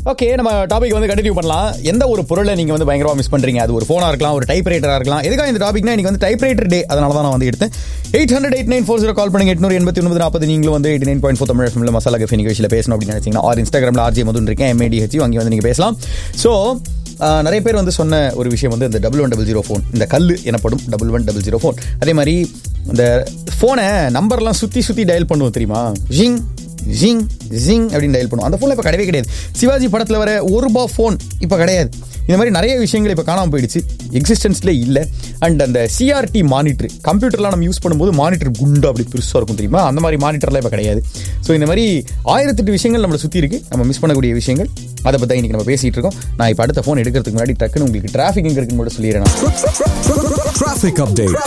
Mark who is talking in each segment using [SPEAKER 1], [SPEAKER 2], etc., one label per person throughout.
[SPEAKER 1] Okay நம்ம topic வந்து continue பண்ணலாம் எந்த ஒரு பொருளை நீங்க வந்து பயங்கரமா மிஸ் பண்றீங்க அது ஒரு போனா இருக்கலாம் ஒரு டைப் ரைட்டரா இருக்கலாம் எதுக்காக இந்த டாபிக்னா இன்னைக்கு வந்து டைப் ரைட்டர் டே அதனால தான் நான் வந்து எடுத்தேன் eight hundred eight nine four zero call பண்ணுங்க எட்நூறு எண்பத்தி ஒன்பது நாற்பது நீங்களும் வந்து eighty nine point four Tamil எஃப்எம்ல மசாலா கஃபே நிகழ்ச்சியில் பேசணும் அப்படின்னு நினைச்சீங்கன்னா ஆர் இன்ஸ்டாகிராமில் ஆர்ஜி மதுன் இருக்கேன் எம்ஏடிஹெச் அங்கே வந்து நீங்க பேசலாம் ஸோ நிறைய பேர் வந்து சொன்ன ஒரு விஷயம் வந்து இந்த double one double zero phone இந்த கல் எனப்படும் double one double zero phone அதே மாதிரி இந்த ஃபோனை நம்பர்லாம் சுற்றி சுற்றி டயல் பண்ணுவோம் தெரியுமா ஜிங் ஜிங் ஜிங் அப்படின்னு டயல் பண்ணுவோம் அந்த ஃபோனில் இப்போ கிடையவே கிடையாது சிவாஜி படத்தில் வர ஒரு ரூபா ஃபோன் இப்போ கிடையாது இந்த மாதிரி நிறைய விஷயங்கள் இப்போ காணாமல் போயிடுச்சு எக்ஸிஸ்டன்ஸ்ல இல்லை அண்ட் அந்த சிஆர்டி மானிட்டர் கம்ப்யூட்டர்லாம் நம்ம யூஸ் பண்ணும்போது மானிட்டர் குண்டா அப்படி பெருசாக இருக்கும் தெரியுமா அந்த மாதிரி மானிட்டர்லாம் இப்போ கிடையாது ஸோ இந்த மாதிரி ஆயிரத்தெட்டு விஷயங்கள் நம்மளை சுற்றி இருக்கு நம்ம மிஸ் பண்ணக்கூடிய விஷயங்கள் அதை பற்றி தான் இன்னைக்கு நம்ம பேசிட்டு இருக்கோம் நான் இப்போ அடுத்த ஃபோன் எடுக்கிறதுக்கு முன்னாடி டக்குன்னு உங்களுக்கு டிராஃபிக் எங்கே இருக்குன்னு மட்டும் சொல்லிடுறேன் நான்.
[SPEAKER 2] Traffic update.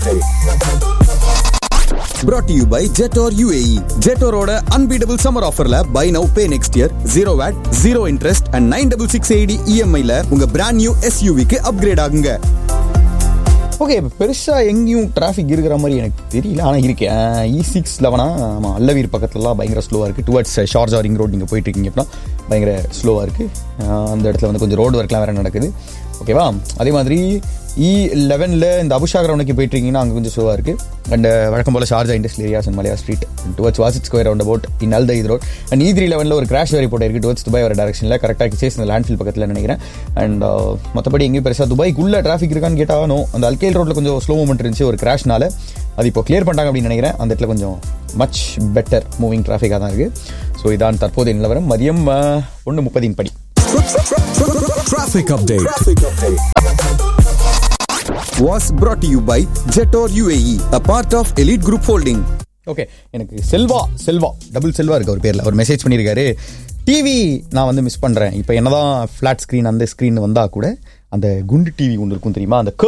[SPEAKER 2] Brought to you by Jetor UAE. Jetoroட unbeatable summer offerல buy now pay next year zero VAT, zero interest and 9660 EMI ல உங்க brand new SUV க்கு upgrade ஆகுங்க.
[SPEAKER 1] ஓகே பெருசாக எங்கேயும் டிராஃபிக் இருக்கிற மாதிரி எனக்கு தெரியல ஆனால் இருக்கு இ சிக்ஸ் லெவனா ஆமாம் அல்லவீர் பக்கத்துலலாம் பயங்கர ஸ்லோவாக இருக்குது டுவர்ட்ஸ் ஷார்ஜா ரிங் ரோட் நீங்கள் போயிட்டு இருக்கீங்க அப்படின்னா பயங்கர ஸ்லோவாக இருக்குது அந்த இடத்துல வந்து கொஞ்சம் ரோடு ஒர்க்லாம் வேறு நடக்குது ஓகேவா அதே மாதிரி இ லெவனில் இந்த அபுஷாகர் நோக்கி போயிட்டு இருக்கீங்கன்னா அங்கே கொஞ்சம் ஸ்லோவாக இருக்குது அண்ட் வழக்கம் போல் Sharjah industrial areas and Maliha street towards Wasit square roundabout in அல்த இது ரோட் அண்ட் இ த்ரீ லெவனில் ஒரு கிராஷ் வேரி போட்டு இருக்குது டுவர்ட்ஸ் துபாய் வர டேரக்ஷனில் கரெக்டாக சேஸ் இந்த லேண்ட்ஃபில் பக்கத்தில் நினைக்கிறேன் அண்ட் மற்றபடி எங்கேயும் பெருசாக துபாய்க்குள்ளே டிராஃபிக் இருக்கான்னு கேட்டால் நோ அந்த அல்கேல் ரோட்டில் கொஞ்சம் ஸ்லோ மூமெண்ட் இருந்துச்சு ஒரு கிராஷ்னால அது இப்போ கிளியர் பண்ணிட்டாங்க அப்படின்னு நினைக்கிறேன் அந்த இடத்துல கொஞ்சம் மச் பெட்டர் மூவிங் டிராஃபிக்காக தான் இருக்குது ஸோ இதான் தற்போதைய நிலவரம் மதியம் ஒன்று முப்பதின் படி
[SPEAKER 2] Traffic update. Was brought to you by Jetor UAE, a part of Elite Group Holding.
[SPEAKER 1] Okay எனக்கு செல்வா செல்வா டபுள் செல்வா இருக்கு அவர் பேரில் அவர் மெசேஜ் பண்ணியிருக்காரு டிவி நான் வந்து மிஸ் பண்ணுறேன் இப்போ என்னதான் ஃப்ளாட் ஸ்க்ரீன் அந்த ஸ்க்ரீன் வந்தால் கூட அந்த குண்டு டிவி ஒன்று இருக்கும் தெரியுமா அந்த